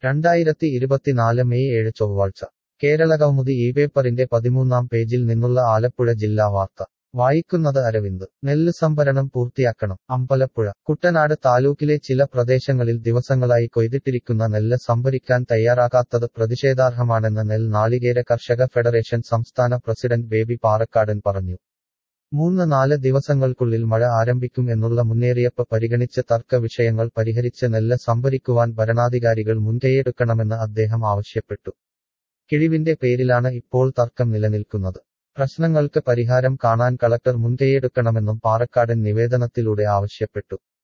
രണ്ടായിരത്തി ഇരുപത്തിനാല് മെയ് ഏഴ് ചൊവ്വാഴ്ച കേരളകൗമുദി ഈ പേപ്പറിന്റെ പതിമൂന്നാം പേജിൽ നിന്നുള്ള ആലപ്പുഴ ജില്ലാ വാർത്ത വായിക്കുന്നത് അരവിന്ദ് നെല്ല് സംഭരണം പൂർത്തിയാക്കണം അമ്പലപ്പുഴ കുട്ടനാട് താലൂക്കിലെ ചില പ്രദേശങ്ങളിൽ ദിവസങ്ങളായി കൊയ്തിട്ടിരിക്കുന്ന നെല്ല് സംഭരിക്കാൻ തയ്യാറാകാത്തത് പ്രതിഷേധാർഹമാണെന്ന് നെൽ നാളികേര കർഷക ഫെഡറേഷൻ സംസ്ഥാന പ്രസിഡന്റ് ബേബി പാറക്കാടൻ പറഞ്ഞു മൂന്ന് നാല് ദിവസങ്ങൾക്കുള്ളിൽ മഴ ആരംഭിക്കും എന്നുള്ള മുന്നേറിയപ്പ് പരിഗണിച്ച് തർക്ക വിഷയങ്ങൾ പരിഹരിച്ച് നെല്ല് സംഭരിക്കുവാൻ ഭരണാധികാരികൾ മുൻകൈയെടുക്കണമെന്ന് അദ്ദേഹം ആവശ്യപ്പെട്ടു കിഴിവിന്റെ പേരിലാണ് ഇപ്പോൾ തർക്കം നിലനിൽക്കുന്നത് പ്രശ്നങ്ങൾക്ക് പരിഹാരം കാണാൻ കളക്ടർ മുൻകൈയെടുക്കണമെന്നും പാറക്കാടൻ നിവേദനത്തിലൂടെ ആവശ്യപ്പെട്ടു